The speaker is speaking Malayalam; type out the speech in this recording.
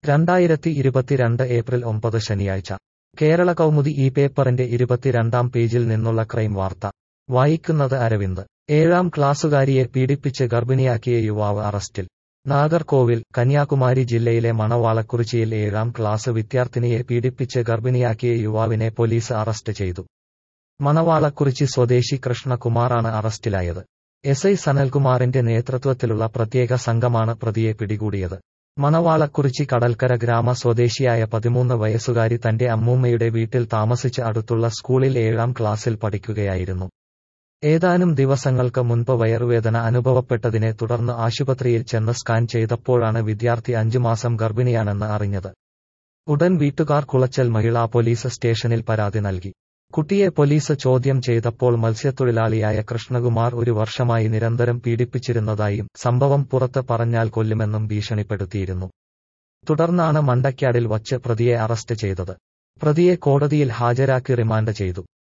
രണ്ടായിരത്തി ഇരുപത്തിരണ്ട് ഏപ്രിൽ ഒമ്പത് ശനിയാഴ്ച കേരള കൗമുദി ഈ പേപ്പറിന്റെ ഇരുപത്തിരണ്ടാം പേജിൽ നിന്നുള്ള ക്രൈം വാർത്ത വായിക്കുന്നത് അരവിന്ദ് ഏഴാം ക്ലാസ്സുകാരിയെ പീഡിപ്പിച്ച് ഗർഭിണിയാക്കിയ യുവാവ് അറസ്റ്റിൽ നാഗർകോവിൽ കന്യാകുമാരി ജില്ലയിലെ മണവാളക്കുറിച്ചിയിൽ ഏഴാം ക്ലാസ് വിദ്യാർത്ഥിനിയെ പീഡിപ്പിച്ച് ഗർഭിണിയാക്കിയ യുവാവിനെ പോലീസ് അറസ്റ്റ് ചെയ്തു മണവാളക്കുറിച്ചി സ്വദേശി കൃഷ്ണകുമാറാണ് അറസ്റ്റിലായത് എസ് ഐ സനൽകുമാറിന്റെ നേതൃത്വത്തിലുള്ള പ്രത്യേക സംഘമാണ് പ്രതിയെ പിടികൂടിയത് മണവാളക്കുറിച്ചി കടൽക്കര ഗ്രാമ സ്വദേശിയായ പതിമൂന്ന് വയസ്സുകാരി തന്റെ അമ്മൂമ്മയുടെ വീട്ടിൽ താമസിച്ച് അടുത്തുള്ള സ്കൂളിൽ ഏഴാം ക്ലാസ്സിൽ പഠിക്കുകയായിരുന്നു ഏതാനും ദിവസങ്ങൾക്ക് മുൻപ് വയറുവേദന അനുഭവപ്പെട്ടതിനെ തുടർന്ന് ആശുപത്രിയിൽ ചെന്ന് സ്കാൻ ചെയ്തപ്പോഴാണ് വിദ്യാർത്ഥി അഞ്ചു മാസം ഗർഭിണിയാണെന്ന് അറിഞ്ഞത് ഉടൻ വീട്ടുകാർ കുളച്ചൽ മഹിളാ പോലീസ് സ്റ്റേഷനിൽ പരാതി നൽകി കുട്ടിയെ പോലീസ് ചോദ്യം ചെയ്തപ്പോൾ മത്സ്യത്തൊഴിലാളിയായ കൃഷ്ണകുമാർ ഒരു വർഷമായി നിരന്തരം പീഡിപ്പിച്ചിരുന്നതായും സംഭവം പുറത്ത് പറഞ്ഞാൽ കൊല്ലുമെന്നും ഭീഷണിപ്പെടുത്തിയിരുന്നു തുടർന്നാണ് മണ്ടയ്ക്കാടിൽ വച്ച് പ്രതിയെ അറസ്റ്റ് ചെയ്തത് പ്രതിയെ കോടതിയിൽ ഹാജരാക്കി റിമാൻഡ് ചെയ്തു